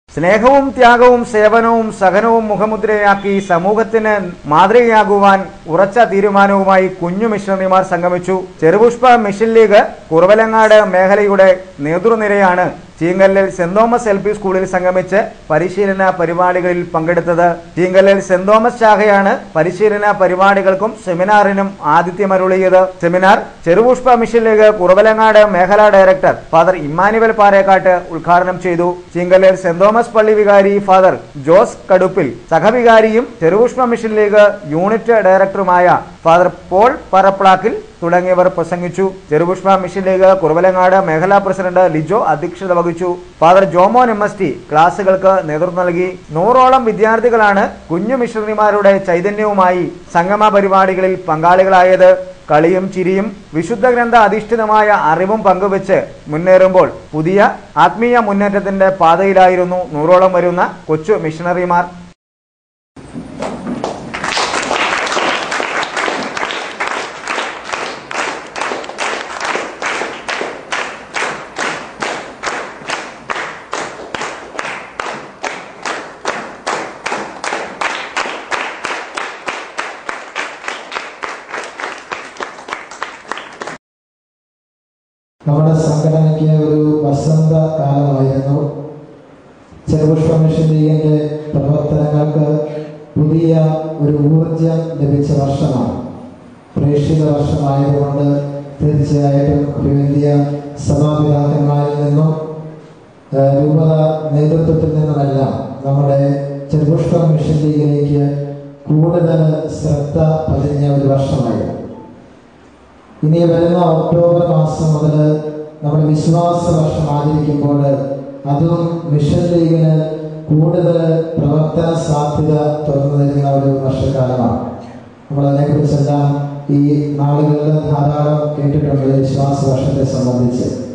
സ്നേഹവും ത്യാഗവും സേവനവും സഹനവും മുഖമുദ്രയാക്കി സമൂഹത്തിന് മാതൃകയാകുവാൻ ഉറച്ച തീരുമാനവുമായി കുഞ്ഞു മിഷണറിമാർ സംഗമിച്ചു ചെറുപുഷ്പ മിഷൻ ലീഗ് കുറവലങ്ങാട് മേഖലയുടെ നേതൃനിരയാണ് ചീങ്കല്ലിൽ സെന്റ് തോമസ് എൽ പി സ്കൂളിൽ സംഗമിച്ച് പരിശീലന പരിപാടികളിൽ പങ്കെടുത്തത് ചീങ്കല്ലിൽ സെന്റ് തോമസ് ശാഖയാണ് പരിശീലന പരിപാടികൾക്കും സെമിനാറിനും ആതിഥ്യമരുളിയത് സെമിനാർ ചെറുപുഷ്പ മിഷൻ ലീഗ് കുറവലങ്ങാട് മേഖലാ ഡയറക്ടർ ഫാദർ ഇമ്മാനുവൽ പാറേക്കാട്ട് ഉദ്ഘാടനം ചെയ്തു ചീങ്കല്ലിൽ സെന്റ് തോമസ് പള്ളി വികാരി ഫാദർ ജോസ് കടുപ്പിൽ സഹവികാരിയും ചെറുപുഷ്പ മിഷൻ ലീഗ് യൂണിറ്റ് ഡയറക്ടറുമായ ഫാദർ പോൾ പറപ്ലാക്കിൽ തുടങ്ങിയവർ പ്രസംഗിച്ചു ചെറുപുഷ്പ മിഷൻ ലീഗ് കുറവലങ്ങാട് മേഖലാ പ്രസിഡന്റ് ലിജോ അധ്യക്ഷത വഹിച്ചു father Jomon M S T ക്ലാസുകൾക്ക് നേതൃത്വം നൽകി നൂറോളം വിദ്യാർത്ഥികളാണ് കുഞ്ഞു മിഷണറിമാരുടെ ചൈതന്യവുമായി സംഗമ പരിപാടികളിൽ പങ്കാളികളായത് കളിയും ചിരിയും വിശുദ്ധ ഗ്രന്ഥ അധിഷ്ഠിതമായ അറിവും പങ്കുവെച്ച് മുന്നേറുമ്പോൾ പുതിയ ആത്മീയ മുന്നേറ്റത്തിന്റെ പാതയിലായിരുന്നു നൂറോളം വരുന്ന കൊച്ചു മിഷണറിമാർ നമ്മുടെ സംഘടനയ്ക്ക് ഒരു വസന്ത കാലമായിരുന്നു ചെറുപുഷ്പ മിഷൻ ലീഗിന്റെ പ്രവർത്തനങ്ങൾക്ക് പുതിയ ഒരു ഊർജം ലഭിച്ച വർഷമാണ് പ്രേക്ഷിത വർഷമായതുകൊണ്ട് തീർച്ചയായിട്ടും അഭിവന്ധ്യ സഭാപിതാക്കന്മാരിൽ നിന്നും ഏഹ്, രൂപത നേതൃത്വത്തിൽ നിന്നുമെല്ലാം നമ്മുടെ ചെറുപുഷ്പ മിഷൻ ലീഗിലേക്ക് കൂടുതൽ ശ്രദ്ധ പതിഞ്ഞ ഒരു വർഷമായിരുന്നു ഇനി വരുന്ന ഒക്ടോബർ മാസം മുതൽ നമ്മുടെ വിശ്വാസ വർഷം ആചരിക്കുമ്പോൾ അതും മിഷൻ ലീഗിന് കൂടുതൽ പ്രവർത്തന സാധ്യത തുറന്നു തരുന്ന ഒരു വർഷക്കാലമാണ് നമ്മൾ അതിനെക്കുറിച്ചെല്ലാം ഈ നാളുകളിൽ ധാരാളം കേട്ടിട്ടുണ്ട് വിശ്വാസ വർഷത്തെ സംബന്ധിച്ച്